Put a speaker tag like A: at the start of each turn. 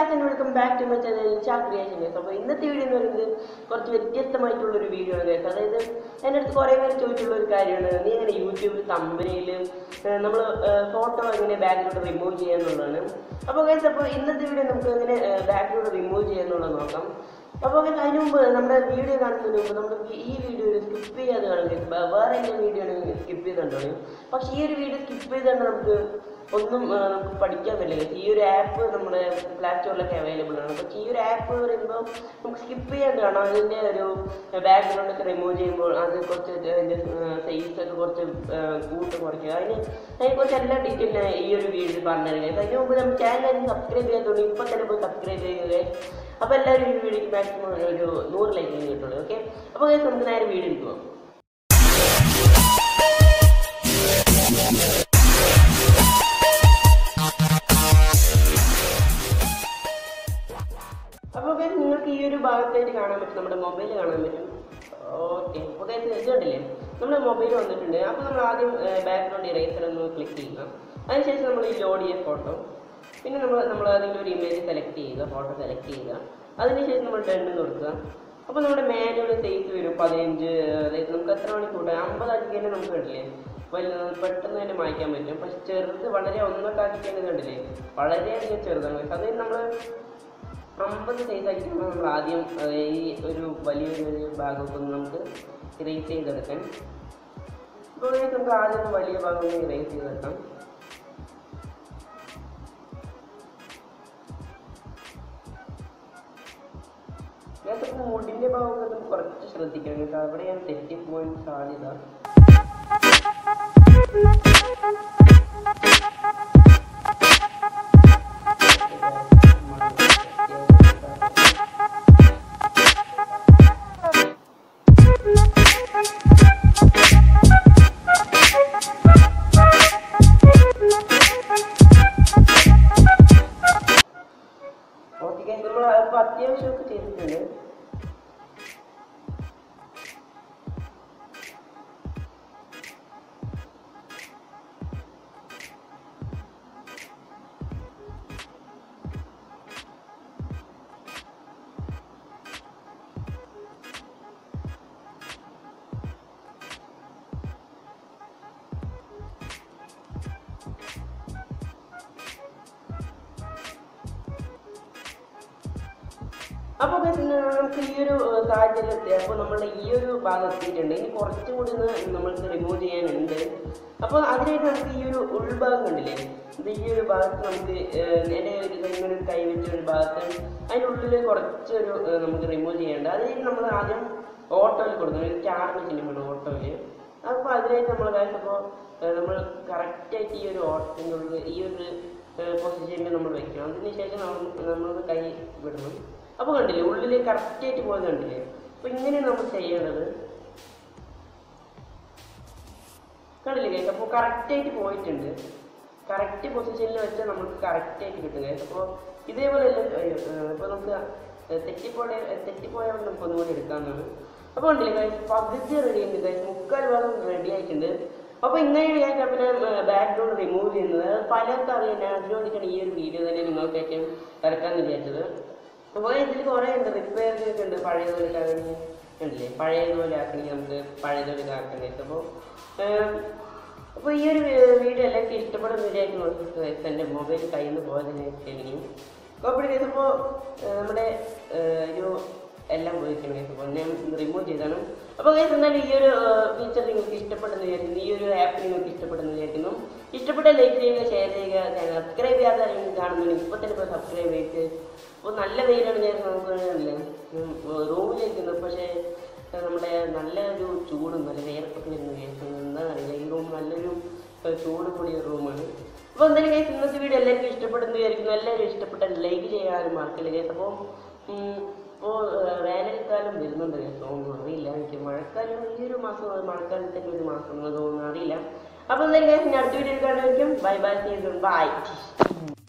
A: guys and welcome back to my channel ചാ creation guys അപ്പോൾ ഇന്നത്തെ വീഡിയോ എന്ന് പറയുന്നത് കുറച്ച് വ്യത്യസ്തമായിട്ടുള്ള ഒരു വീഡിയോ ആണ് ഗൈസ് അതായത് എൻ്റെ അടുത്ത് കുറേ പേര് ചോദിച്ചിട്ടുള്ള ഒരു കാര്യമാണ് നീ എങ്ങനെ യൂട്യൂബിൽ കമ്പനിയിൽ നമ്മൾ ഫോട്ടോ എങ്ങനെ ബാക്ക്ഗ്രൗണ്ട് റിമൂവ് ചെയ്യാന്നുള്ളതാണ് അപ്പോൾ ഗൈസ് അപ്പോൾ ഇന്നത്തെ വീഡിയോ നമുക്ക് എങ്ങനെ ബാക്ക്ഗ്രൗണ്ട് റിമൂവ് ചെയ്യാന്നുള്ളത് നോക്കാം അപ്പോൾ guys, അതിന് മുമ്പ് നമ്മുടെ വീഡിയോ കാണുന്നതിന് മുമ്പ് നമ്മൾ ഈ വീഡിയോ സ്കിപ്പ് ചെയ്യാതെ കാണും വേറെ എൻ്റെ വീഡിയോ ആണെങ്കിൽ സ്കിപ്പ് ചെയ്ത് കണ്ടോളൂ പക്ഷേ ഈ ഒരു വീഡിയോ സ്കിപ്പ് ചെയ്തുകൊണ്ട് നമുക്ക് ഒന്നും ആ, നമുക്ക് പഠിക്കാൻ പറ്റില്ല ഈ ഒരു ആപ്പ് നമ്മുടെ പ്ലേ സ്റ്റോറിലൊക്കെ അവൈലബിൾ ആണ് പക്ഷേ ഈ ഒരു ആപ്പ് പറയുമ്പോൾ നമുക്ക് സ്കിപ്പ് ചെയ്യാണ്ട് കാണാം അതിൻ്റെ ഒരു ബാക്ക്ഗ്രൗണ്ട് ഒക്കെ റിമൂവ് ചെയ്യുമ്പോൾ അത് കുറച്ച് അതിൻ്റെ സൈസ് ഒക്കെ കുറച്ച് ആ, കൂട്ട് കുറയ്ക്കുക അതിന് അതിനെക്കുറിച്ച് എല്ലാ ഡീറ്റെയിൽ ഈ ഒരു വീഡിയോയിൽ പറഞ്ഞുതരിക അതിന് മുമ്പ് നമ്മുടെ ചാനൽ സബ്സ്ക്രൈബ് ചെയ്യാത്തതുകൊണ്ട് ഇപ്പം തന്നെ പോയി സബ്സ്ക്രൈബ് ചെയ്യുക അപ്പോൾ എല്ലാവരും ഈ വീഡിയോക്ക് മാക്സിമം ഒരു നൂറ് ലൈക്ക് കിട്ടുള്ളൂ ഓക്കെ അപ്പോൾ guys, നമുക്ക് നേരെ വീഡിയോ പോകാം അപ്പോൾ guys, നിങ്ങൾക്ക് ഈ ഒരു ഭാഗത്തായിട്ട് കാണാൻ പറ്റും നമ്മുടെ മൊബൈൽ കാണാൻ പറ്റും ഓക്കെ അപ്പോൾ guys, ഇത് കണ്ടില്ലേ നമ്മുടെ മൊബൈൽ വന്നിട്ടുണ്ട് അപ്പോൾ നമ്മൾ ആദ്യം ബാക്ക്ഗ്രൗണ്ട് ഇറേസർ ഒന്ന് ക്ലിക്ക് ചെയ്യുക അതിനുശേഷം നമ്മൾ ഈ ലോഡ് ചെയ്ത ഫോട്ടോ പിന്നെ നമ്മൾ നമ്മൾ അതിൻ്റെ ഒരു ഇമേജ് സെലക്ട് ചെയ്യുക ഫോട്ടോ സെലക്ട് ചെയ്യുക അതിനുശേഷം നമ്മൾ ഡൺ എന്ന് കൊടുക്കുക അപ്പോൾ നമ്മുടെ മാനുവൽ സൈസ് വരും പതിനഞ്ച് അതായത് നമുക്ക് എത്ര മണി കൂട്ടാം അമ്പതാക്കി തന്നെ നമുക്ക് കണ്ടില്ലേ വലിയ പെട്ടെന്ന് തന്നെ മായ്ക്കാൻ പറ്റും പക്ഷെ ചെറുത് വളരെ ഒന്നൊക്കെ ആക്കി തന്നെ കണ്ടില്ലേ വളരെയധികം ചെറുതാണ് അതായത് നമ്മൾ അമ്പത് സൈസ് ആക്കിയിട്ടാണ് നമ്മൾ ആദ്യം അഹ് ഈ ഒരു വലിയൊരു ഒരു ഭാഗമൊക്കെ ഒന്ന് നമുക്ക് ഇറേസ് ചെയ്തെടുക്കാൻ ഇപ്പോൾ നമുക്ക് ആദ്യം ഒന്ന് വലിയ ഭാഗം ഒന്ന് ഇറേസ് ചെയ്തെടുക്കാം ഞാനിപ്പോൾ മുടിൻ്റെ ഭാഗമൊക്കെ നമുക്ക് കുറച്ച് ശ്രദ്ധിക്കണം കേട്ടോ അവിടെ ഞാൻ തെറ്റിപ്പോകാൻ സാധ്യത ഓക്കെ നമ്മൾ അപ്പോൾ അത്യാവശ്യമൊക്കെ ചെയ്തിട്ടുണ്ട് അപ്പോൾ നമുക്ക് ഈ ഒരു ഏഹ്, സാഹചര്യത്തിൽ അപ്പോൾ നമ്മളുടെ ഈ ഒരു ഭാഗം എത്തിയിട്ടുണ്ട് ഇനി കുറച്ചും കൂടി ഒന്ന് നമ്മൾക്ക് റിമൂവ് ചെയ്യാനുണ്ട് അപ്പോൾ അതിനായിട്ട് നമുക്ക് ഈ ഒരു ഉൾഭാഗം കണ്ടില്ലേ ഇത് ഈ ഒരു ഭാഗത്ത് നമുക്ക് ഏഹ്, എൻ്റെ ഒരു കൈ ഇങ്ങനെ ഒരു കൈ വെച്ച ഒരു ഭാഗത്ത് അതിനുള്ളിൽ കുറച്ചൊരു ഏഹ്, നമുക്ക് റിമൂവ് ചെയ്യേണ്ട അതിനായിട്ട് നമ്മൾ ആദ്യം ഓട്ടോയിൽ കൊടുക്കണം ഒരു ചാർജ് ചെയ്യുമ്പോൾ ഓട്ടോയിൽ അപ്പോൾ അതിനായിട്ട് നമ്മൾ കഴിച്ചപ്പോൾ നമ്മൾ കറക്റ്റായിട്ട് ഈ ഒരു ഓട്ടത്തിൻ്റെ ഉള്ളിൽ ഈ ഒരു പൊസിഷനിൽ നമ്മൾ വെക്കണം അതിനുശേഷം നമ്മൾ നമ്മൾ കൈ വിടണം അപ്പോൾ കണ്ടില്ലേ ഉള്ളിൽ കറക്റ്റായിട്ട് പോയത് കണ്ടില്ലേ അപ്പോൾ ഇങ്ങനെയാണ് നമ്മൾ ചെയ്യേണ്ടത് കണ്ടില്ലേ കേസ് അപ്പോൾ കറക്റ്റായിട്ട് പോയിട്ടുണ്ട് കറക്റ്റ് പൊസിഷനിൽ വെച്ചാൽ നമുക്ക് കറക്റ്റായിട്ട് കിട്ടും കേസ് അപ്പോൾ ഇതേപോലെ ഇപ്പോൾ നമുക്ക് തെറ്റിപ്പോയ തെറ്റിപ്പോയാൽ നമുക്ക് ഒന്നുകൂടി എടുക്കാമെന്നാണ് അപ്പോൾ ഉണ്ടല്ലേ ഗൈസ് പകുതി റെഡി ഉണ്ട് ഗൈസ് മുക്കാൽ ഭാഗം റെഡി ആയിട്ടുണ്ട് അപ്പോൾ ഇങ്ങനെയാണ് ഞാൻ പിന്നെ ബാക്ക്ഗ്രൗണ്ട് റിമൂവ് ചെയ്യുന്നത് അത് പലർക്കും അറിയാം ഞാൻ അതിനു വേണ്ടിയിട്ടാണ് ഈ ഒരു വീഡിയോ തന്നെ നിങ്ങൾക്ക് ഏറ്റവും ഇറക്കാമെന്ന് വിചാരിച്ചത് അപ്പോൾ ഇതിൽ കുറേ ഉണ്ട് റിപ്പയർ ചെയ്തിട്ടുണ്ട് പഴയതുപോലെ ആക്കണമെങ്കിൽ ഉണ്ടല്ലേ പഴയതുപോലെ ആക്കണമെങ്കിൽ നമുക്ക് പഴയതുപോലെ ആക്കണേ അപ്പോൾ അപ്പോൾ ഈ ഒരു വീഡിയോ എല്ലാവർക്കും ഇഷ്ടപ്പെടുന്ന വിചാരിക്കുന്നു എൻ്റെ മൊബൈൽ കയ്യിൽ നിന്ന് പോയതിന് എനിക്ക് അപ്പോൾ ഇതിപ്പോൾ നമ്മുടെ ഏഹ്, ഒരു എല്ലാം പോയിരിക്കണം ഗൈസ് അപ്പോൾ ഞാൻ റിമൂവ് ചെയ്താണ് അപ്പോൾ ഗൈസ് എന്നാലും ഈ ഒരു ഫീച്ചർ നിങ്ങൾക്ക് ഇഷ്ടപ്പെടുന്ന വിചാരിക്കുന്നു ഈ ഒരു ആപ്പ് നിങ്ങൾക്ക് ഇഷ്ടപ്പെടുന്ന വിചാരിക്കുന്നു ഇഷ്ടപ്പെട്ട ലൈക്ക് ചെയ്യുക ഷെയർ ചെയ്യുക ചാനൽ സബ്സ്ക്രൈബ് ചെയ്യാതെ ആരെങ്കിലും കാണുന്നുണ്ടെങ്കിൽ ഇപ്പോൾ തന്നെ ഇപ്പോൾ സബ്സ്ക്രൈബ് ചെയ്ത് അപ്പോൾ നല്ല വെയിലാണ് ഞാൻ നോക്കുകയാണല്ലേ റൂമിലിരിക്കുന്നത് പക്ഷേ ഏഹ്, നമ്മുടെ നല്ലൊരു ചൂടും നല്ല വേർപ്പൊക്കെ വരുന്ന കേൾക്കുന്നത് എന്താണെന്ന് അറിയില്ല ഈ റൂം നല്ലൊരു ഏഹ്, ചൂട് കൂടിയ റൂമാണ് അപ്പോൾ എന്തായാലും കേസ് ഇന്നത്തെ വീഡിയോ എല്ലാവർക്കും ഇഷ്ടപ്പെടുന്നു വിചാരിക്കുന്നു എല്ലാവരും ഇഷ്ടപ്പെട്ട ലൈക്ക് ചെയ്യാനും മറക്കില്ല കേസ് അപ്പോൾ ഇപ്പോൾ വേനൽക്കാലം വരുന്നുണ്ട് കേസ് തോന്നുന്നു അറിയില്ല എനിക്ക് മഴക്കാലം ഈ ഒരു മാസം മഴക്കാലത്തിൻ്റെ ഒരു മാസം എന്ന് തോന്നുന്നു അറിയില്ല അപ്പോൾ എന്തായാലും കേസ് ഞാൻ അടുത്ത വീഡിയോ കാണുമായിരിക്കും ബൈ ബൈ ചെയ്യുന്നു ബൈ